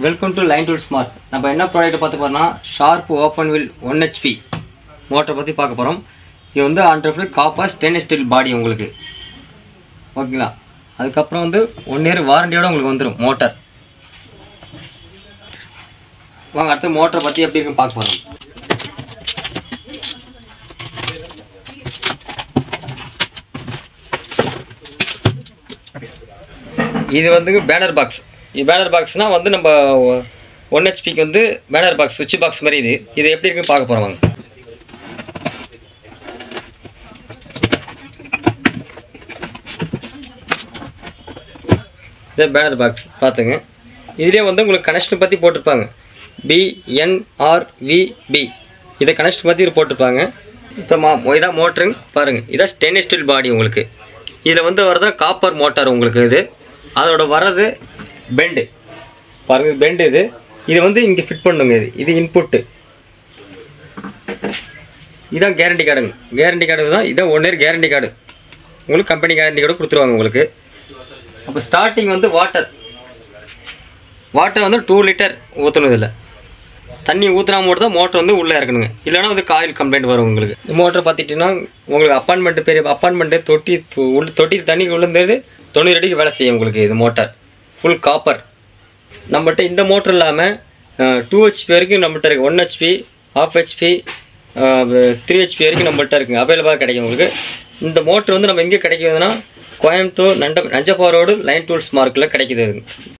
welcome to line tool smart நம்ம என்ன product பார்த்து போகிறோம்னா sharp open well one HP மோட்டரை பற்றி பார்க்க போகிறோம் இது வந்து hundred copper stainless steel body உங்களுக்கு ஓகேங்களா அதுக்கப்புறம் வந்து ஒன் இயர் வாரண்டியோட உங்களுக்கு வந்துடும் மோட்டார் வாங்க அடுத்து மோட்டரை பற்றி எப்படி இருக்குன்னு பார்க்க போகிறோம் இது வந்து பேனர் பாக்ஸ் இது பேனர் பாக்ஸ்னால் வந்து நம்ம ஒன் ஹெச்பிக்கு வந்து பேனர் பாக்ஸ் சுவிட்ச் பாக்ஸ் மாதிரி இது இது எப்படி இருக்குன்னு பார்க்க போகிறோம் வாங்க இது பேனர் பாக்ஸ் பார்த்துங்க இதுலேயே வந்து உங்களுக்கு கனெக்ஷன் பற்றி போட்டிருப்பாங்க பிஎன்ஆர்விபி இதை கனெக்ஷன் பற்றி இது போட்டிருப்பாங்க இப்போ மா இதான் மோட்டருங்க பாருங்கள் இதான் ஸ்டெயின்லெஸ் ஸ்டீல் பாடி உங்களுக்கு இதில் வந்து வரது காப்பர் மோட்டார் உங்களுக்கு இது அதோட வர்றது பெண்டு பாருங்கள் பெண்டு இது இது வந்து இங்கே ஃபிட் பண்ணுங்க இது இது இன்புட்டு இதான் கேரண்டி கார்டுங்க கேரண்டி கார்டு தான் இதான் ஒன் இயர் கேரண்டி கார்டு உங்களுக்கு கம்பெனி கேரண்டி கார்டு கொடுத்துருவாங்க உங்களுக்கு அப்போ ஸ்டார்டிங் வந்து வாட்டர் வாட்டர் வந்து டூ லிட்டர் ஊற்றணும் இதில் தண்ணி ஊற்றினா மட்டும் தான் மோட்டர் வந்து உள்ளே இறக்கணுங்க இல்லைன்னா வந்து காயில் கம்ப்ளைண்ட் வரும் உங்களுக்கு இந்த மோட்டர் பார்த்துட்டிங்கன்னா உங்களுக்கு அப்பார்ட்மெண்ட்டு பெரிய அப்பார்ட்மெண்ட்டு தொட்டி து- உள்ள தொட்டி தண்ணி உள்ளது தொண்ணூறு அடிக்கு வேலை செய்யும் உங்களுக்கு இது மோட்டார் ஃபுல் காப்பர் நம்மகிட்ட இந்த மோட்டர் இல்லாமல் டூ ஹெச்பி வரைக்கும் நம்மகிட்ட இருக்குது one HP half HP three HP வரைக்கும் நம்மகிட்ட இருக்குங்க அவைலபிளாக கிடைக்கும் உங்களுக்கு இந்த மோட்டர் வந்து நம்ம எங்கே கிடைக்குதுன்னா கோயம்புத்தூர் நண்ட நஞ்சப்பா ரோடு லைன் டூல்ஸ் மார்க்கில் கிடைக்குது